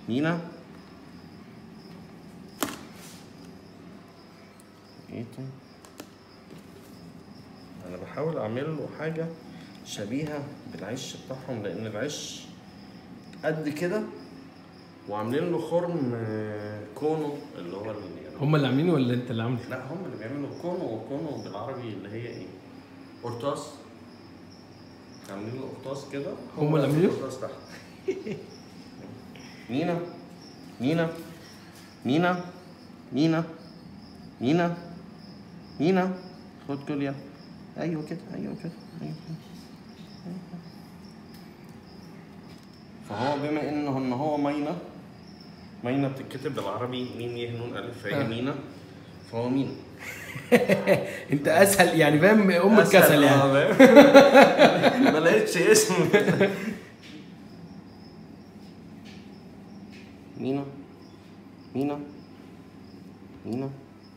مينا ايه تاني انا بحاول اعمل له حاجه شبيهه بالعش بتاعهم لان العش قد كده وعاملين له خرم آه، كونو اللي هو ال- يعني هم اللي عاملينه ولا انت اللي عامله؟ لا هم اللي بيعملوا كونو وكونو بالعربي اللي هي ايه؟ قرطاس عاملين له قرطاس كده هم اللي عاملينه؟ قرطاس تحت مينا مينا مينا مينا مينا مينا خد كل يلا ايوه كده ايوه كده ايوه كده أيوة كده. فهو بما انه ان هو مينا مينا بتتكتب بالعربي ميم يه نون الف فهي آه. مينا فهو مينا انت اسهل يعني فاهم ام الكسل يعني يعني ما لقيتش اسم مينا مينا مينا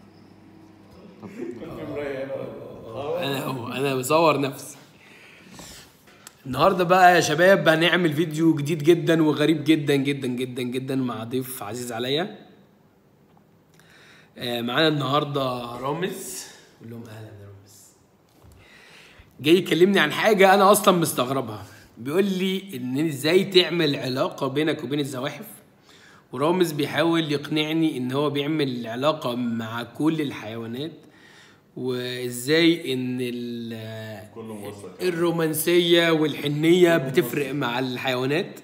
انا هو انا بصور نفسي النهارده بقى يا شباب هنعمل فيديو جديد جدا وغريب جدا جدا جدا جدا مع ضيف عزيز عليا آه، معانا النهارده رامز قول لهم اهلا يا رامز جاي يكلمني عن حاجه انا اصلا مستغربها بيقول لي ان ازاي تعمل علاقه بينك وبين الزواحف ورامز بيحاول يقنعني ان هو بيعمل علاقه مع كل الحيوانات وازاي ان ال- كله موثق الرومانسيه والحنيه بتفرق مع الحيوانات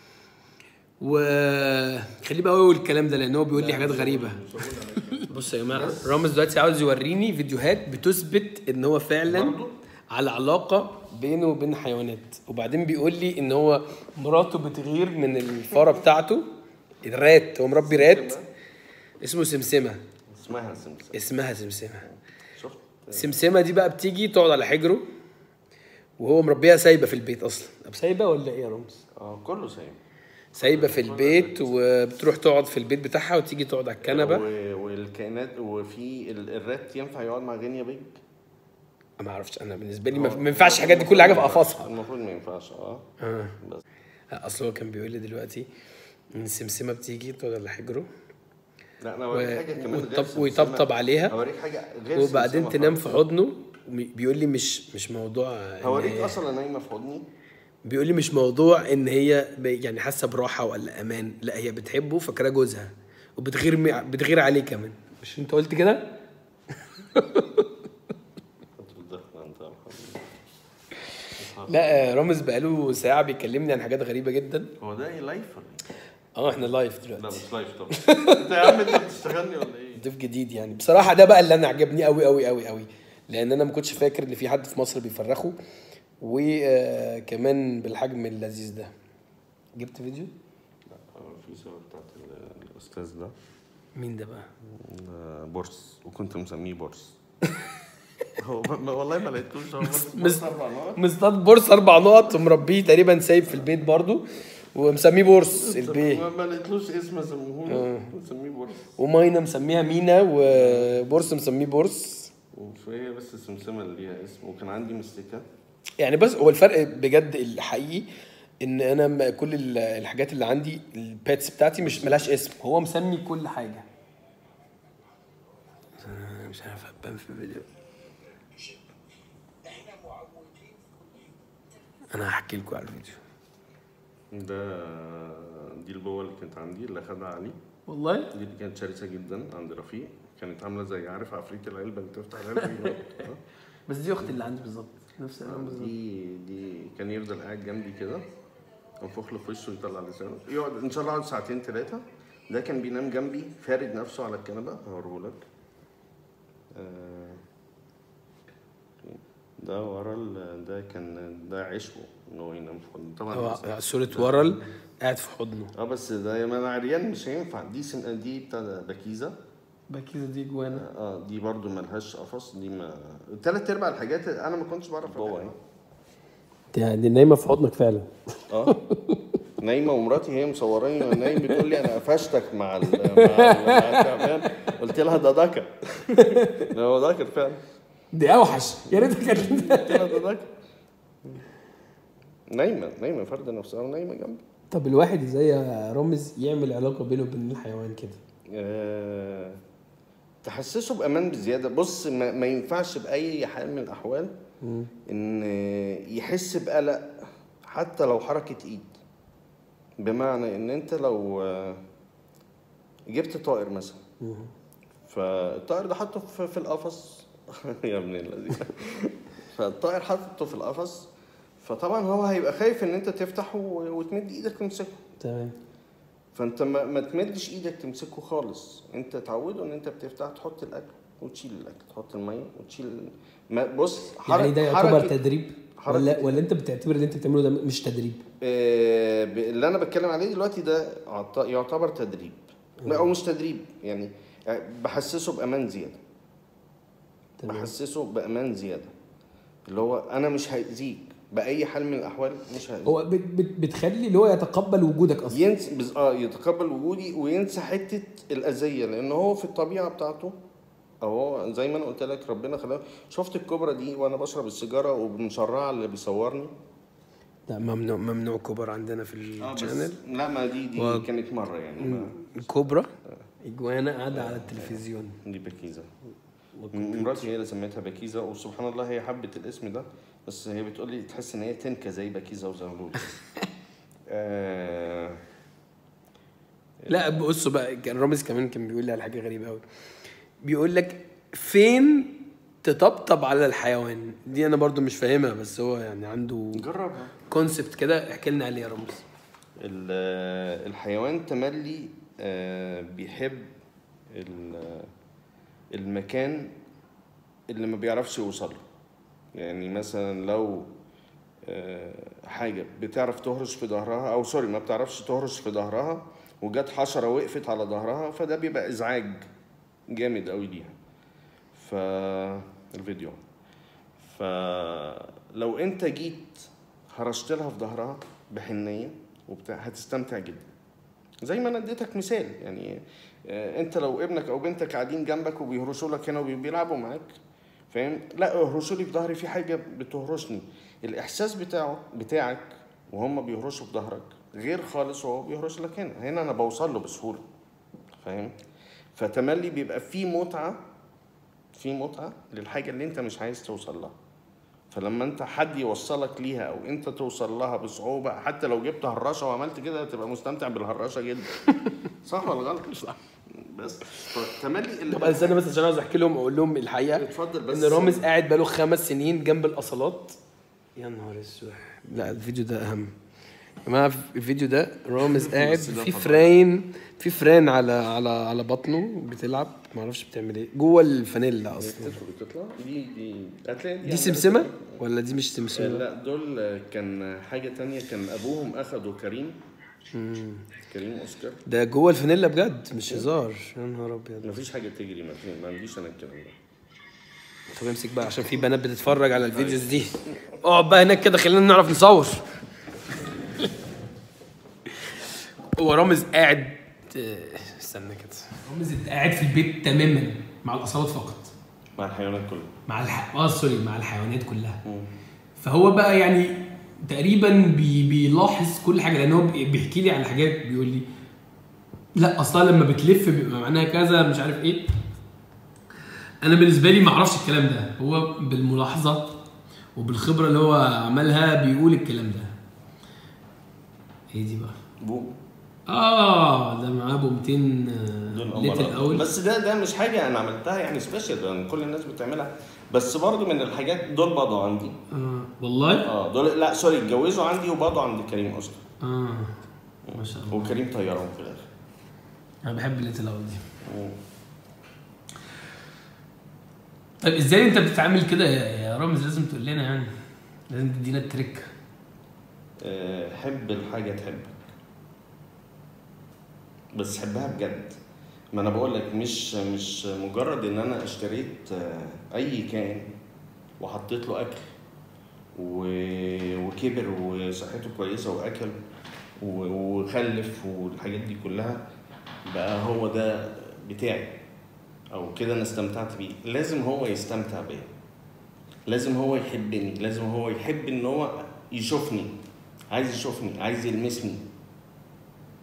وخليه بقى يقول الكلام ده لان هو بيقول لي حاجات غريبه بص يا جماعه رامز دلوقتي عاوز يوريني فيديوهات بتثبت ان هو فعلا برضو؟ على علاقه بينه وبين حيوانات وبعدين بيقول لي ان هو مراته بتغير من الفاره بتاعته الرات هو مربي رات اسمه سمسمه اسمها سمسم اسمها سمسمه شفت السمسمه دي بقى بتيجي تقعد على حجره وهو مربيها سايبه في البيت اصلا طب سايبه ولا ايه يا رامز اه كله سايب سايبه في البيت وبتروح تقعد في البيت بتاعها وتيجي تقعد على الكنبه و- والكائنات وفي ال- الرات ينفع يقعد مع غينيا بيج ما اعرفش انا بالنسبه لي ما ما ينفعش الحاجات دي كل حاجه في قفصها المفروض ما ينفعش اه آه. بس اصل هو كان بيقول لي دلوقتي ان السمسمه بتيجي تقعد على حجره لا انا و- اوريك حاجه كمان غير ويطب- سمسمة. ويطبطب عليها اوريك حاجه غير وبعدين سمسمة تنام في خالص. حضنه بيقول لي مش مش موضوع إن هوريك هي- اصلا نايمه في حضني بيقول لي مش موضوع ان هي ب- يعني حاسه براحه ولا امان لا هي بتحبه فاكراه جوزها وبتغير مي- بتغير عليه كمان مش انت قلت كده كنت بتدخل انت يا محمد. لا آه، رامز بقاله ساعه بيكلمني عن حاجات غريبه جدا هو ده ايه لايف ولا ايه؟ اه احنا لايف لا دلوقتي مش لايف طبعا انت يا عم انت بتشتغلني ولا ايه؟ ضيف جديد يعني بصراحه ده بقى اللي انا عجبني قوي قوي قوي قوي لان انا ما كنتش فاكر ان في حد في مصر بيفرخه وكمان بالحجم اللذيذ ده جبت فيديو لا آه، في صور بتاعت ال- الاستاذ ده مين ده بقى آه، بورس وكنت مسميه بورس هو ما- والله ما لقيتوش هو بس مس- بورس اربع نقط مصطاد بورس اربع نقط ومربيه تقريبا سايب في البيت برضو ومسميه بورس البيه ما ما لقيتلوش اسم آه. سموهولي مسميه بورس وماينا مسميها مينا وبورس مسميه بورس وهي بس السمسمه اللي ليها اسم وكان عندي مستكه يعني بس هو الفرق بجد الحقيقي ان انا م- كل ال- الحاجات اللي عندي الباتس بتاعتي مش ملهاش اسم هو مسمي كل حاجه أنا مش عارف ابان في الفيديو انا هحكي لكم على الفيديو ده دي البوه اللي كانت عندي اللي خدها علي والله دي اللي كانت شرسه جدا عند رفيق كانت عامله زي عارف عفريت العلبه اللي تفتح العلبه ينط. آه. بس دي اختي اللي عندي بالظبط نفس الكلام بالظبط دي دي كان يفضل قاعد جنبي كده انفخ له في وشه ويطلع لسانه يقعد ان شاء الله يقعد ساعتين ثلاثه ده كان بينام جنبي فارد نفسه على الكنبه هوريهولك آه، ده ورا ال- ده كان ده عشقه ان هو ينام في حضنه طبعا هو صورة ورل قاعد في حضنه اه بس ده ما انا عريان مش هينفع دي سن... دي بتاع ده بكيزه باكيزة دي جوانا اه دي برضو ملهاش قفص دي ما تلات ارباع الحاجات انا ما كنتش بعرف جوه يعني دي دي نايمة في حضنك فعلا اه نايمه ومراتي هي مصوراني وانا نايم بتقول لي انا قفشتك مع ال مع, ال- مع التعبان قلت لها ده ذكر ده هو ذكر فعلا دي اوحش يا ريتها كانت قلت لها ده ذكر نايمه نايمه فارده نفسها ونايمه جنبي طب الواحد ازاي يا رامز يعمل علاقه بينه وبين الحيوان كده آه، تحسسه بامان بزياده بص ما, ما ينفعش باي حال من الاحوال ان يحس بقلق حتى لو حركه ايد بمعنى ان انت لو آه، جبت طائر مثلا فالطائر ده حطه في, في القفص يا ابن الذين فالطائر حطه في القفص فطبعا هو هيبقى خايف ان انت تفتحه وتمد ايدك تمسكه تمام فانت ما, ما تمدش ايدك تمسكه خالص انت تعوده ان انت بتفتح تحط الاكل وتشيل الاكل تحط الميه وتشيل ما بص يعني ده يعتبر حركة- تدريب حركة- ولا ولا انت بتعتبر اللي انت بتعمله ده مش تدريب آه، ب- اللي انا بتكلم عليه دلوقتي ده عط- يعتبر تدريب لا او مش تدريب يعني يعني بحسسه بامان زياده تمام بحسسه بامان زياده اللي هو انا مش هاذيك باي حال من الاحوال مش هاذيك هو بت بت بتخلي اللي هو يتقبل وجودك اصلا ينسى بز... اه يتقبل وجودي وينسى حته الاذيه لان هو في الطبيعه بتاعته اهو زي ما انا قلت لك ربنا خلاه شفت الكوبرا دي وانا بشرب السيجاره وبنشرعها اللي بيصورني لا ممنوع ممنوع كوبر عندنا في الشانل لا ما دي دي و- كانت مره يعني ما كوبرا اجوانا قاعده على التلفزيون دي بكيزه مراتي هي اللي سميتها بكيزه وسبحان الله هي حبت الاسم ده بس هي بتقول لي تحس ان هي تنكه زي بكيزه وزغلول آه لا بصوا بقى كان رامز كمان كان بيقول لي على حاجه غريبه قوي بيقول لك فين تطبطب على الحيوان دي انا برضو مش فاهمها بس هو يعني عنده جربها كونسبت كده احكي لنا عليه يا رامز ال- الحيوان تملي آه، بيحب ال- المكان اللي ما بيعرفش يوصل له. يعني مثلا لو آه، حاجة بتعرف تهرش في ظهرها أو سوري ما بتعرفش تهرش في ظهرها وجت حشرة وقفت على ظهرها فده بيبقى إزعاج جامد أوي ليها فالفيديو فلو أنت جيت هرشت لها في ظهرها بحنية وبتاع هتستمتع جدا زي ما انا اديتك مثال يعني آه، انت لو ابنك او بنتك قاعدين جنبك وبيهرشوا لك هنا وبيلعبوا معاك فاهم لا اهرشوا لي في ظهري في حاجه بتهرشني الاحساس بتاعه بتاعك وهم بيهرشوا في ظهرك غير خالص وهو بيهرش لك هنا هنا انا بوصل له بسهوله فاهم فتملي بيبقى في متعه في متعه للحاجه اللي انت مش عايز توصل لها فلما انت حد يوصلك ليها او انت توصل لها بصعوبه حتى لو جبت هراشه وعملت كده هتبقى مستمتع بالهراشه جدا صح ولا غلط؟ صح بس فتملي ال- طب استنى بس عشان عاوز احكي لهم اقول لهم الحقيقه اتفضل بس ان رامز قاعد بقاله خمس سنين جنب الاصالات يا نهار اسود لا الفيديو ده اهم يا جماعه الفيديو ده رامز قاعد بس ده في طبعا. فرين في فران على على على بطنه بتلعب ما اعرفش بتعمل ايه جوه الفانيلا اصلا تدخل وتطلع دي دي هتلاقي دي سمسمه ولا دي مش سمسمه لا دول كان حاجه تانية كان ابوهم اخدوا كريم كريم اوسكار ده جوه الفانيلا بجد مش هزار يا نهار ابيض مفيش حاجه تجري ما في- ما عنديش انا الكلام ده طب امسك بقى عشان في بنات بتتفرج على الفيديوز دي اقعد بقى هناك كده خلينا نعرف نصور هو رامز قاعد آه، استنى كده رامز قاعد في البيت تماما مع الاصوات فقط مع الحيوانات كلها مع الح... اه سوري مع الحيوانات كلها فهو بقى يعني تقريبا بي... بيلاحظ كل حاجه لان هو بي- بيحكي لي على حاجات بيقول لي لا اصلا لما بتلف بيبقى معناها كذا مش عارف ايه انا بالنسبه لي ما اعرفش الكلام ده هو بالملاحظه وبالخبره اللي هو عملها بيقول الكلام ده ايه دي بقى بو اه ده معاه بومتين دول ليتل أمراض. اول بس ده ده مش حاجه انا عملتها يعني سبيشال يعني كل الناس بتعملها بس برضو من الحاجات دول بقوا عندي آه والله اه دول لا سوري اتجوزوا عندي وبقوا عند كريم اوسكار اه ما شاء الله وكريم طيرهم في الاخر انا بحب الليتل اول دي طيب ازاي انت بتتعامل كده يا يا رامز لازم تقول لنا يعني لازم تدينا التريك آه، حب الحاجه تحبك بس حبها بجد ما انا بقول لك مش مش مجرد ان انا اشتريت آه، اي كائن وحطيت له اكل و- وكبر وصحته كويسه واكل و- وخلف والحاجات دي كلها بقى هو ده بتاعي او كده انا استمتعت بيه لازم هو يستمتع بيا لازم هو يحبني لازم هو يحب ان هو يشوفني عايز يشوفني عايز يلمسني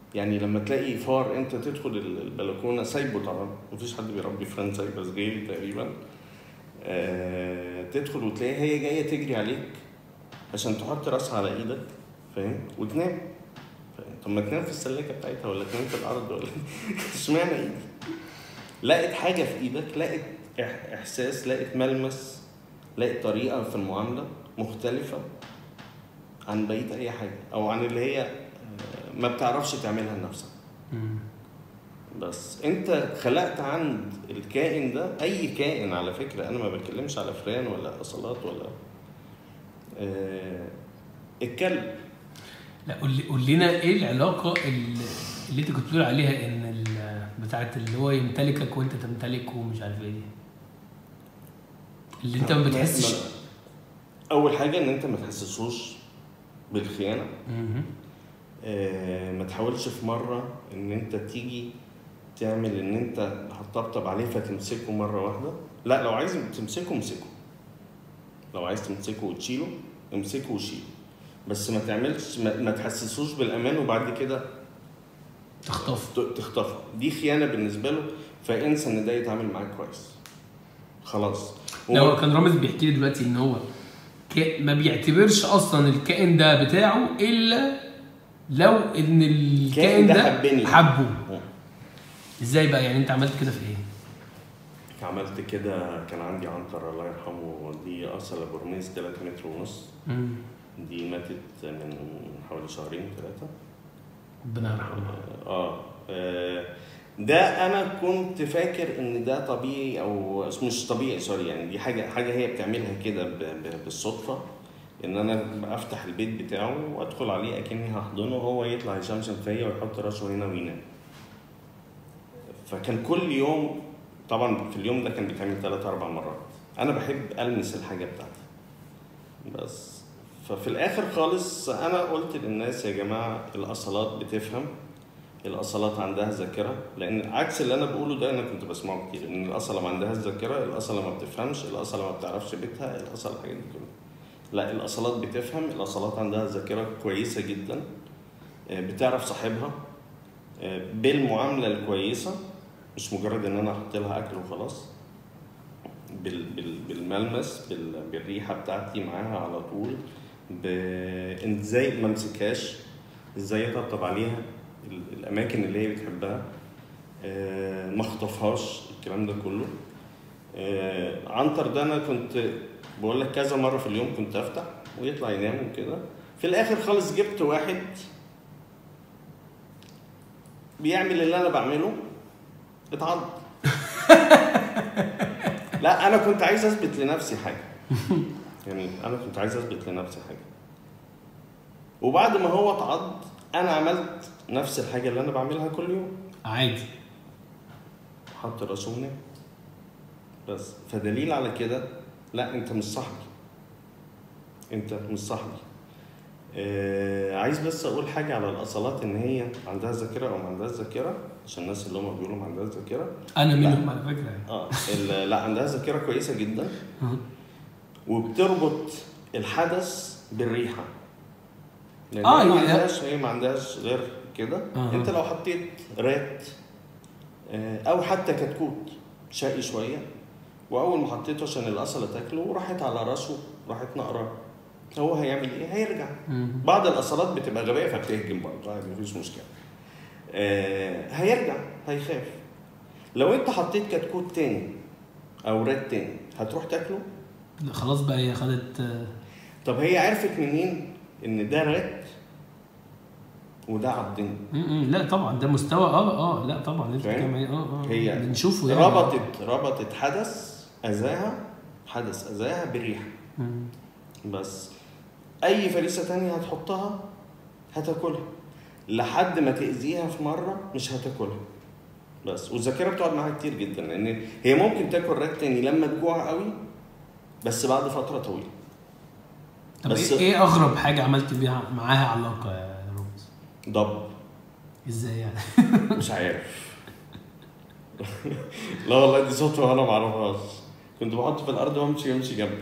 يعني لما تلاقي فار انت تدخل ال- البلكونه سايبه طبعا مفيش حد بيربي فران سايبس غيري تقريبا آه تدخل وتلاقيها هي جايه تجري عليك عشان تحط راسها على ايدك فاهم وتنام فاهم؟ طب ما تنام في السلاكه بتاعتها ولا تنام في الارض ولا اشمعنى ايدي لقت حاجه في ايدك لقت إح- احساس لقت ملمس لقت طريقه في المعامله مختلفه عن بقيه اي حاجه او عن اللي هي آه، ما بتعرفش تعملها لنفسك مم. بس انت خلقت عند الكائن ده اي كائن على فكره انا ما بتكلمش على فران ولا اصالات ولا آه الكلب لا قول لي قول لنا ايه العلاقه اللي, اللي انت كنت بتقول عليها ان ال- بتاعت اللي هو يمتلكك وانت تمتلكه ومش عارف ايه دي اللي انت ما بتحسش ما- اول حاجه ان انت ما تحسسوش بالخيانه مهم. آه ما تحاولش في مره ان انت تيجي تعمل ان انت هتطبطب عليه فتمسكه مره واحده لا لو عايز تمسكه امسكه لو عايز تمسكه وتشيله امسكه وشيله بس ما تعملش ما, ما تحسسوش بالامان وبعد كده تخطف ت- تخطفه دي خيانه بالنسبه له فانسى ان ده يتعامل معاك كويس خلاص لا هو كان رامز بيحكي لي دلوقتي ان هو كا- ما بيعتبرش اصلا الكائن ده بتاعه الا لو ان الكائن ده ده حبني. حبه مم. ازاي بقى يعني انت عملت كده في ايه؟ عملت كده كان عندي عنتر الله يرحمه دي اصل برميز 3 متر ونص مم. دي ماتت من حوالي شهرين ثلاثة ربنا يرحمه آه. اه ده انا كنت فاكر ان ده طبيعي او مش طبيعي سوري يعني دي حاجه حاجه هي بتعملها كده ب- ب- بالصدفه ان انا افتح البيت بتاعه وادخل عليه اكني هحضنه وهو يطلع يشمشم فيا ويحط راسه هنا وينام فكان كل يوم طبعا في اليوم ده كان بيتعمل ثلاث اربع مرات انا بحب المس الحاجه بتاعتي بس ففي الاخر خالص انا قلت للناس يا جماعه الاصالات بتفهم الاصالات عندها ذاكره لان عكس اللي انا بقوله ده انا كنت بسمعه كتير ان الاصله ما عندهاش ذاكره الاصله ما بتفهمش الاصله ما بتعرفش بيتها الاصله الحاجات دي كلها لا الاصالات بتفهم الاصالات عندها ذاكره كويسه جدا آه، بتعرف صاحبها آه، بالمعامله الكويسه مش مجرد ان انا احط لها اكل وخلاص بال بال بالملمس بال بالريحه بتاعتي معاها على طول ب إن ازاي ما امسكهاش ازاي اطبطب عليها ال- الاماكن اللي هي بتحبها آه، ما اخطفهاش الكلام ده كله آه، عنتر ده انا كنت بقول لك كذا مره في اليوم كنت افتح ويطلع ينام وكده في الاخر خالص جبت واحد بيعمل اللي انا بعمله اتعض لا انا كنت عايز اثبت لنفسي حاجه يعني انا كنت عايز اثبت لنفسي حاجه وبعد ما هو اتعض انا عملت نفس الحاجه اللي انا بعملها كل يوم عادي حط راسه ونام بس فدليل على كده لا انت مش صاحبي انت مش صاحبي آه عايز بس اقول حاجه على الاصالات ان هي عندها ذاكره او ما عندهاش ذاكره عشان الناس اللي هم بيقولوا ما عندهاش ذاكره انا منهم على فكره يعني اه ال- لا عندها ذاكره كويسه جدا أه. وبتربط الحدث بالريحه لان آه، هي ما يعني- عندهاش هي ما عندهاش غير كده أها. انت لو حطيت رات آه، او حتى كتكوت شقي شويه واول ما حطيته عشان الاصله تاكله راحت على راسه راحت نقره هو هيعمل ايه؟ هيرجع مم. بعض الاصالات بتبقى غبيه فبتهجم برضه عادي مفيش مشكله آه هيرجع هيخاف لو انت حطيت كتكوت تاني او رات تاني هتروح تاكله لا، خلاص بقى هي خدت آه، طب هي عرفت منين ان ده رات وده عضني م- م، لا طبعا ده مستوى اه اه لا طبعا انت فاهم؟ بتتكلم عليه، اه اه هي بنشوفه يعني ربطت ربطت حدث اذاها حدث اذاها بالريحه مم. بس اي فريسه تانية هتحطها هتاكلها لحد ما تاذيها في مره مش هتاكلها بس والذاكره بتقعد معاها كتير جدا لان هي ممكن تاكل رات تاني لما تجوع قوي بس بعد فتره طويله طب بس- ايه ايه اغرب حاجه عملت بيها معاها علاقه يا رامز ضب ازاي يعني مش عارف لا والله دي صدفه وانا ما اعرفهاش كنت بحط في الارض وامشي يمشي جنبي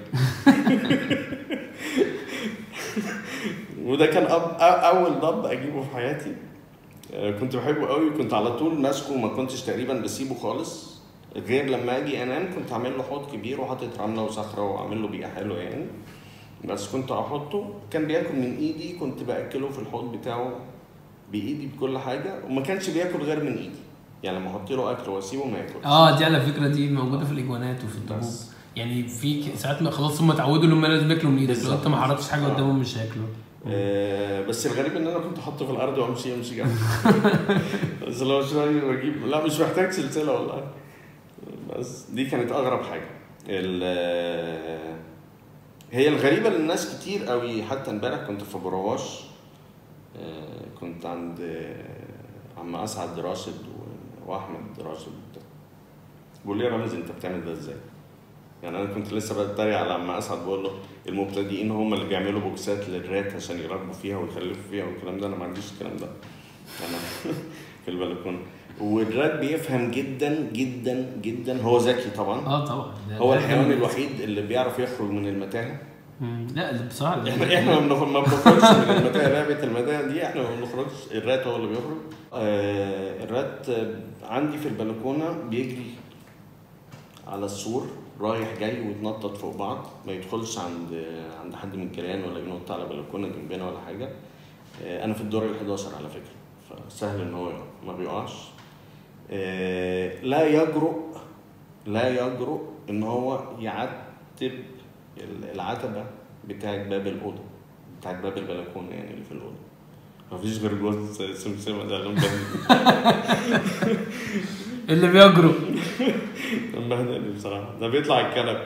وده كان أب... أ- اول ضب اجيبه في حياتي آه، كنت بحبه قوي كنت على طول ماسكه ما كنتش تقريبا بسيبه خالص غير لما اجي انام كنت عامل له حوض كبير وحاطط رمله وصخره وعامل له بيئه حلوه يعني بس كنت احطه كان بياكل من ايدي كنت باكله في الحوض بتاعه بايدي بكل حاجه وما كانش بياكل غير من ايدي يعني لما احط له اكل واسيبه ما ياكلش اه دي على فكره دي موجوده في الاجوانات وفي الدبوب بس. يعني في ك- ساعات ما خلاص هم اتعودوا ان هم لازم ياكلوا من ايدك لو بالظبط. انت ما حركتش حاجه آه. قدامهم مش هياكلوا آه، بس الغريب ان انا كنت احطه في الارض وامشي امشي جنبه بس لو شويه بجيب لا مش محتاج سلسله والله بس دي كانت اغرب حاجه ال- هي الغريبه للناس كتير قوي حتى امبارح كنت في برواش آه، كنت عند آه، عم اسعد راشد و- واحمد راشد بيقول لي يا رامز انت بتعمل ده ازاي؟ يعني انا كنت لسه بتريق على عم اسعد بقول له المبتدئين هم اللي بيعملوا بوكسات للرات عشان يربوا فيها ويخلفوا فيها والكلام ده انا ما عنديش الكلام ده انا في البلكونه والرات بيفهم جدا جدا جدا هو ذكي طبعا اه طبعا ده- هو ده الحيوان حلو. الوحيد اللي بيعرف يخرج من المتاهه مم. لا ده بصراحه ده- احنا احنا ما بنخ- ما بنخرجش من المتاهه لعبه المتاهه دي احنا ما بنخرجش الرات هو اللي بيخرج آه الرات آه، عندي في البلكونه بيجري على السور رايح جاي ويتنطط فوق بعض ما يدخلش عند عند حد من الجيران ولا ينط على بلكونه جنبنا ولا حاجه آه، انا في الدور ال 11 على فكره فسهل ان هو ما بيقعش آه، لا يجرؤ لا يجرؤ ان هو يعتب العتبه بتاعت باب الاوضه بتاعت باب البلكونه يعني اللي في الاوضه مفيش غير جوز سمسمه ده اللي مبهدل- اللي بيجروا مبهدل بصراحه ده بيطلع الكنب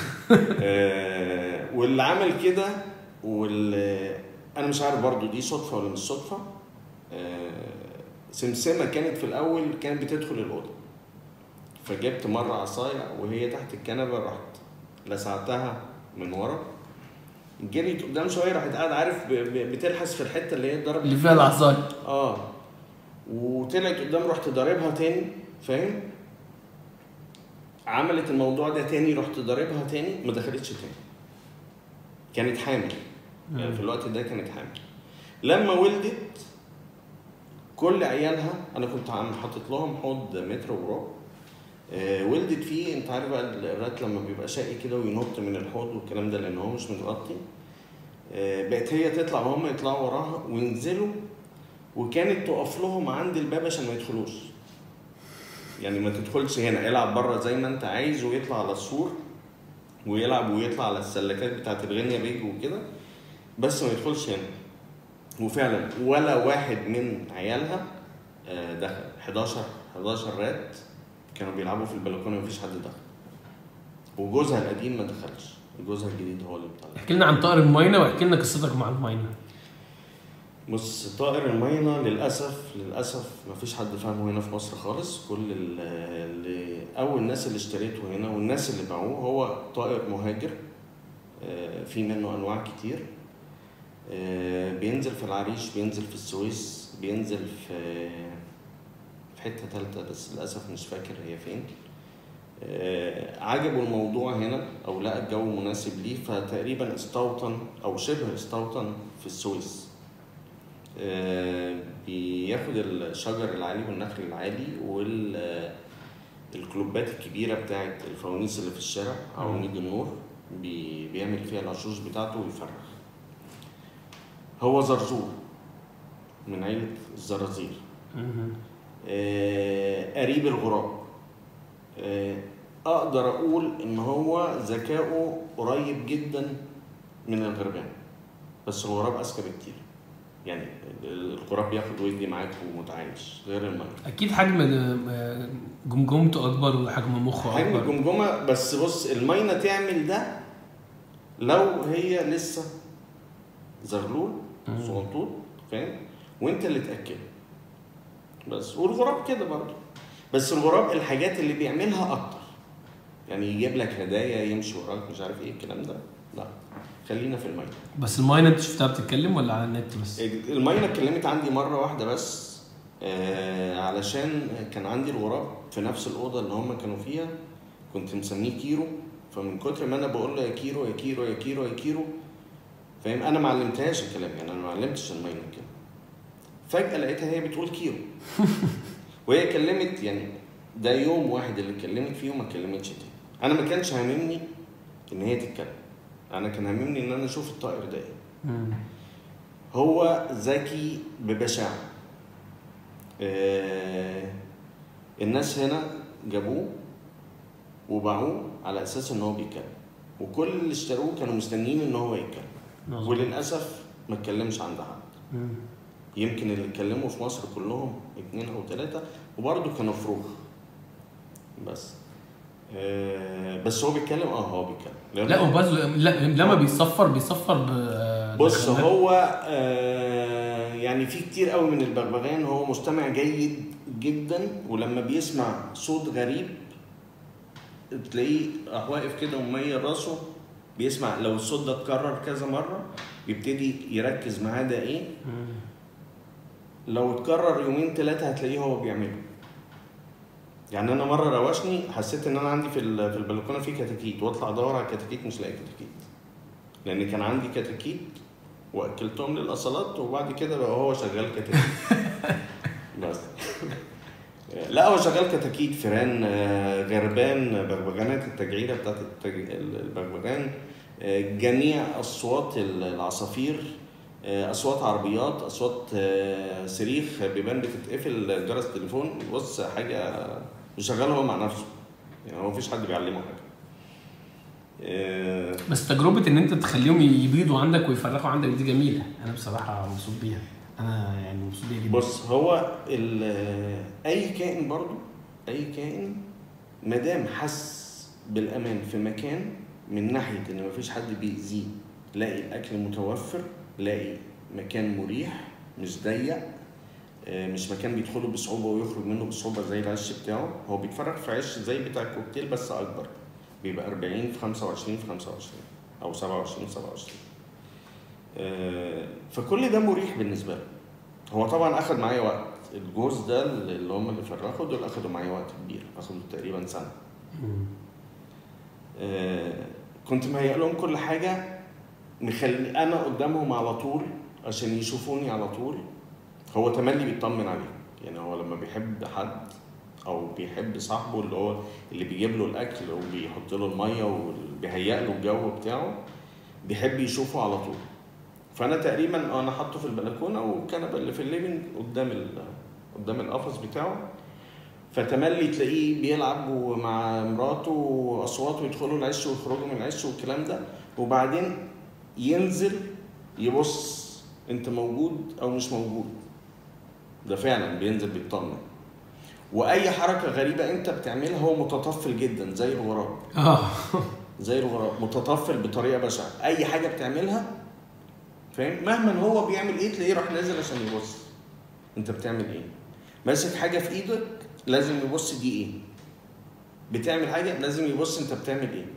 آه، واللي عمل كده واللي انا مش عارف برضو دي صدفه ولا مش صدفه آه، سمسمه كانت في الاول كانت بتدخل الاوضه فجبت مره عصايه وهي تحت الكنبه رحت لسعتها من ورا جريت قدام شويه راحت قاعده عارف ب- ب- بتلحس في الحته اللي هي ضربت اللي فيها العصايه اه وطلعت قدام رحت ضاربها تاني فاهم عملت الموضوع ده تاني رحت ضاربها تاني ما دخلتش تاني كانت حامل يعني في الوقت ده كانت حامل لما ولدت كل عيالها انا كنت عم حاطط لهم حوض متر وربع آه ولدت فيه انت عارف بقى الرات لما بيبقى شقي كده وينط من الحوض والكلام ده لان هو مش متغطي آه بقت هي تطلع وهم يطلعوا وراها وينزلوا وكانت تقف لهم عند الباب عشان ما يدخلوش يعني ما تدخلش هنا العب بره زي ما انت عايز ويطلع على السور ويلعب ويطلع على السلكات بتاعت الغنية بيج وكده بس ما يدخلش هنا وفعلا ولا واحد من عيالها آه، دخل 11 11 رات كانوا بيلعبوا في البلكونه مفيش حد دخل وجوزها القديم ما دخلش جوزها الجديد هو اللي بيطلع احكي لنا عن طائر الماينه واحكي لنا قصتك مع الماينه بص طائر الماينة للأسف للأسف مفيش حد فاهمه هنا في مصر خالص كل ال- اللي أو الناس اللي اشتريته هنا والناس اللي باعوه هو طائر مهاجر آه، في منه أنواع كتير آه، بينزل في العريش بينزل في السويس بينزل في في حتة تالتة بس للأسف مش فاكر هي فين آه، عجبه الموضوع هنا أو لقى الجو مناسب ليه فتقريبا استوطن أو شبه استوطن في السويس آه، بياخد الشجر العالي والنخل العالي والكلوبات الكبيرة بتاعت الفوانيس اللي في الشارع عواميد النور بي- بيعمل فيها العشوش بتاعته ويفرخ هو زرزور من عيلة الزرازير آه، قريب الغراب آه، اقدر اقول ان هو ذكائه قريب جدا من الغربان بس الغراب اذكى بكتير يعني الغراب بياخد ويدي معاك ومتعايش غير الميه اكيد حجم آه، جمجمته اكبر وحجم مخه حجم اكبر الجمجمه بس بص الماينه تعمل ده لو هي لسه زغلول صغنطوط فاهم وانت اللي تاكله بس والغراب كده برضه بس الغراب الحاجات اللي بيعملها اكتر يعني يجيب لك هدايا يمشي وراك مش عارف ايه الكلام ده لا خلينا في الماينه بس الماينه انت شفتها بتتكلم ولا على النت بس؟ الماينه اتكلمت عندي مره واحده بس آه علشان كان عندي الغراب في نفس الاوضه اللي هم كانوا فيها كنت مسميه كيرو فمن كتر ما انا بقول له يا كيرو يا كيرو يا كيرو يا كيرو فاهم انا ما علمتهاش الكلام يعني انا ما علمتش الماينه كده فجاه لقيتها هي بتقول كيلو وهي كلمت يعني ده يوم واحد اللي اتكلمت فيه وما اتكلمتش تاني انا ما كانش هاممني ان هي تتكلم انا كان هاممني ان انا اشوف الطائر ده ايه هو ذكي ببشاعة آه الناس هنا جابوه وباعوه على اساس ان هو بيتكلم وكل اللي اشتروه كانوا مستنيين ان هو يتكلم مظبوط. وللاسف ما اتكلمش عند حد يمكن اللي اتكلموا في مصر كلهم اتنين او تلاتة وبرضه كانوا فروخ بس آه بس هو بيتكلم اه هو بيتكلم لأن لا هو بس لا لما بيصفر بيصفر ب بص بخامات. هو آه يعني في كتير قوي من البغبغان هو مستمع جيد جدا ولما بيسمع صوت غريب تلاقيه راح واقف كده ومميل راسه بيسمع لو الصوت ده اتكرر كذا مره بيبتدي يركز معاه ده ايه مم. لو اتكرر يومين ثلاثه هتلاقيه هو بيعمله يعني انا مره روشني حسيت ان انا عندي في ال- في البلكونه في كتاكيت واطلع ادور على كتاكيت مش لاقي كتاكيت لان كان عندي كتاكيت واكلتهم للاصالات وبعد كده بقى هو شغال كتاكيت بس لا هو شغال كتاكيت فيران آه، غربان بغبغانات التجعيده بتاعت التج... البغبغان آه، جميع اصوات ال- العصافير آه، اصوات عربيات اصوات آه، صريخ بيبان بتتقفل جرس تليفون بص حاجه شغال هو مع نفسه يعني هو مفيش حد بيعلمه حاجه آه، بس تجربه ان انت تخليهم يبيضوا عندك ويفرخوا عندك دي جميله انا بصراحه مبسوط بيها انا يعني مبسوط بيها جدا بص هو ال- اي كائن برضو اي كائن ما دام حس بالامان في مكان من ناحيه ان مفيش حد بيأذيه لاقي الاكل متوفر لاقي مكان مريح مش ضيق آه، مش مكان بيدخله بصعوبه ويخرج منه بصعوبه زي العش بتاعه هو بيتفرج في عش زي بتاع الكوكتيل بس اكبر بيبقى 40 في 25 في 25 او 27 في 27 آه، فكل ده مريح بالنسبه له هو طبعا اخد معايا وقت الجوز ده اللي هم اللي فرخوا دول اخدوا معايا وقت كبير اخدوا تقريبا سنه مم. آه، كنت مهيئ لهم كل حاجه مخلي انا قدامهم على طول عشان يشوفوني على طول هو تملي بيطمن عليك يعني هو لما بيحب حد او بيحب صاحبه اللي هو اللي بيجيب له الاكل وبيحط له الميه وبيهيئ له الجو بتاعه بيحب يشوفه على طول فانا تقريبا انا حاطه في البلكونه والكنبه اللي في الليفنج قدام ال- قدام القفص بتاعه فتملي تلاقيه بيلعب مع مراته واصواته يدخلوا العش ويخرجوا من العش والكلام ده وبعدين ينزل يبص انت موجود او مش موجود ده فعلا بينزل بيطمن واي حركه غريبه انت بتعملها هو متطفل جدا زي الغراب اه زي الغراب متطفل بطريقه بشعه اي حاجه بتعملها فاهم مهما هو بيعمل ايه تلاقيه راح نازل عشان يبص انت بتعمل ايه ماسك حاجه في ايدك لازم يبص دي ايه بتعمل حاجه لازم يبص انت بتعمل ايه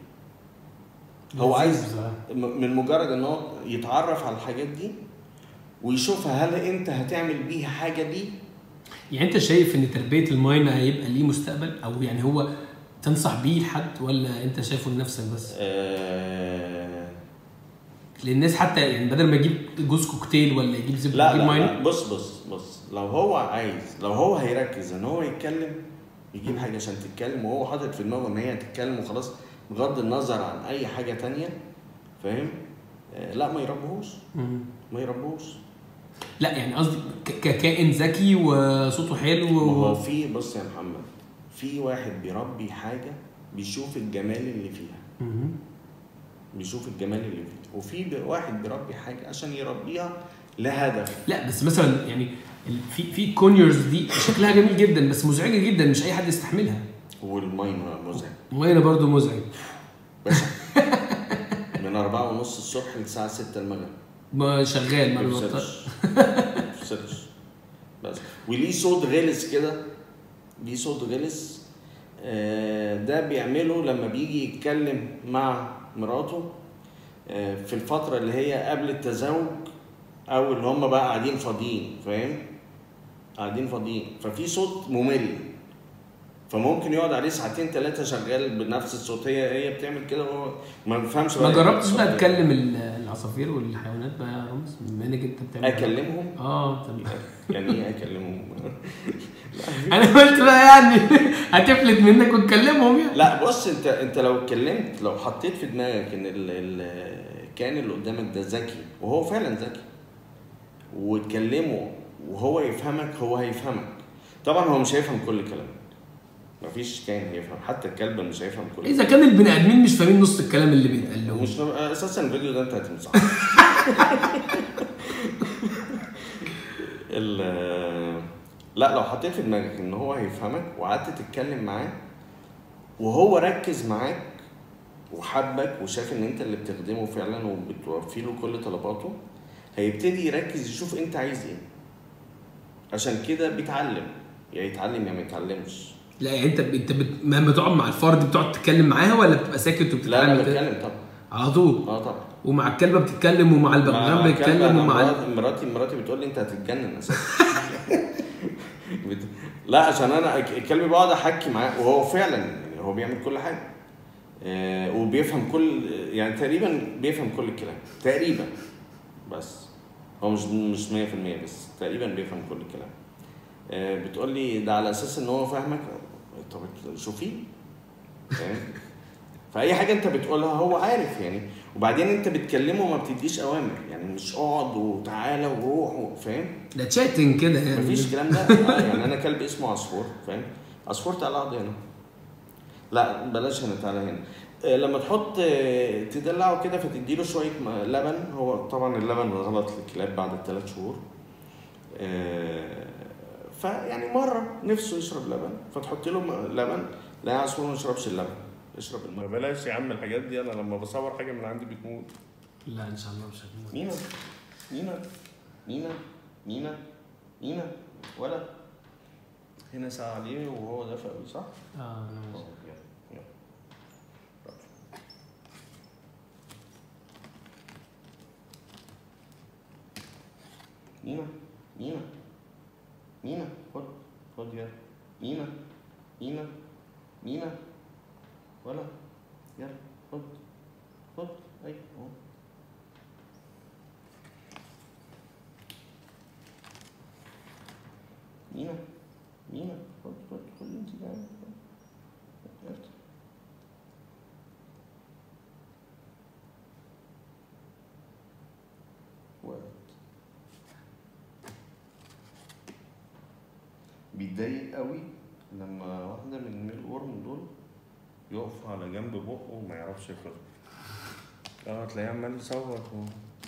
هو عايز بصراحة. م- من مجرد ان هو يتعرف على الحاجات دي ويشوفها هل انت هتعمل بيها حاجه دي يعني انت شايف ان تربيه الماينا هيبقى ليه مستقبل او يعني هو تنصح بيه لحد ولا انت شايفه لنفسك بس آه للناس حتى يعني بدل ما يجيب جوز كوكتيل ولا يجيب زبده لا يجيب لا, ماينا لا بص بص بص لو هو عايز لو هو هيركز ان هو يتكلم يجيب حاجه عشان تتكلم وهو حاطط في دماغه ان هي تتكلم وخلاص بغض النظر عن اي حاجه تانية فاهم آه لا ما يربوهوش مم. ما يربوهوش لا يعني قصدي ك- ككائن ذكي وصوته حلو ما هو و... في بص يا محمد في واحد بيربي حاجه بيشوف الجمال اللي فيها مم. بيشوف الجمال اللي فيها وفي ب- واحد بيربي حاجه عشان يربيها لهدف لا بس مثلا يعني ال- في في كونيورز دي شكلها جميل جدا بس مزعجه جدا مش اي حد يستحملها والماينه مزعج ماينا برضو مزعج باشا من أربعة ونص الصبح للساعة ستة المغرب ما شغال ما ما بيبطل بيفصلش ما بيفصلش بس وليه صوت غلس كده ليه صوت غلس آه، ده بيعمله لما بيجي يتكلم مع مراته آه، في الفترة اللي هي قبل التزوج أو اللي هم بقى قاعدين فاضيين فاهم؟ قاعدين فاضيين ففي صوت ممل فممكن يقعد عليه ساعتين ثلاثه شغال بنفس الصوت هي هي بتعمل كده وهو ما بيفهمش ما بقى جربتش بقى الصوت. تكلم ال- العصافير والحيوانات بقى يا رامز بما انك انت بتعمل اكلمهم اه طب يعني ايه اكلمهم انا قلت بقى يعني هتفلت منك وتكلمهم يعني لا بص انت انت لو اتكلمت لو حطيت في دماغك ان ال ال كان اللي قدامك ده ذكي وهو فعلا ذكي وتكلمه وهو يفهمك هو هيفهمك طبعا هو مش هيفهم كل كلامك مفيش كائن هيفهم حتى الكلب مش هيفهم كل اذا كان البني ادمين مش فاهمين نص الكلام اللي بيتقال لهم مش اساسا الفيديو ده انت هتمسحه ال- لا لو حطيت في دماغك ان هو هيفهمك وقعدت تتكلم معاه وهو ركز معاك وحبك وشاف ان انت اللي بتخدمه فعلا وبتوفي له كل طلباته هيبتدي يركز يشوف انت عايز ايه عشان كده بيتعلم يا يتعلم يا ما يتعلمش لا يعني انت انت بت... لما بتقعد مع الفرد بتقعد تتكلم معاها ولا بتبقى ساكت لا انا وبتتعامل كده؟ بتكلم طبعا على طول اه طبعا ومع الكلبه بتتكلم ومع البغبغان مع كلب بيتكلم أنا ومع ال- مراتي مراتي مراتي بتقول لي انت هتتجنن اساسا بت- لا عشان انا الكلب بقعد احكي معاه وهو فعلا يعني هو بيعمل كل حاجه آه وبيفهم كل يعني تقريبا بيفهم كل الكلام تقريبا بس هو مش مش 100% بس تقريبا بيفهم كل الكلام آه بتقول لي ده على اساس ان هو فاهمك طب شوفيه فاهم فاي حاجه انت بتقولها هو عارف يعني وبعدين انت بتكلمه وما بتديش اوامر يعني مش اقعد وتعالى وروح و- فاهم ده تشاتنج كده يعني مفيش الكلام ده آه يعني انا كلب اسمه عصفور فاهم عصفور تعالى اقعد هنا لا بلاش هنا تعالى هنا آه، لما تحط آه، تدلعه كده فتديله شويه م- لبن هو طبعا اللبن غلط للكلاب بعد الثلاث شهور آه، فيعني مره نفسه يشرب لبن فتحط له م- لبن لا يا عصفور ما يشربش اللبن اشرب الماء بلاش يا عم الحاجات دي انا لما بصور حاجه من عندي بتموت لا ان شاء الله مش هتموت مينا مينا مينا مينا مينا ولا هنا ساعة عليه وهو دافئ قوي صح؟ اه انا مش- يلا يلا مينا مينا مينا خد خد يلا مينا مينا مينا ولا يلا خد خد ايوه اهو مينا مينا خد خد خد انت تعالى خد. يلا. ولد بيتضايق قوي لما واحدة من الميل ورم دول يقف على جنب بقه وما يعرفش ياخدها اه تلاقيه عمال يصوت و...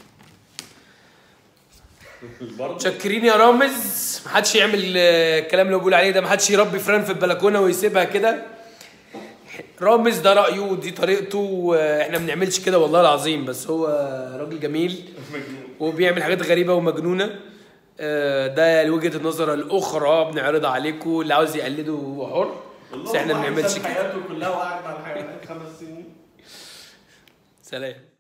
برضه متشكرين يا رامز محدش يعمل آه، الكلام اللي هو بيقول عليه ده محدش يربي فران في البلكونه ويسيبها كده رامز ده رايه ودي طريقته واحنا ما بنعملش كده والله العظيم بس هو راجل جميل وبيعمل حاجات غريبه ومجنونه آه، ده وجهه النظر الاخرى بنعرضها عليكم اللي عاوز يقلده هو حر بس احنا ما بنعملش كده حياته كلها وقعد على الحيوانات خمس سنين سلام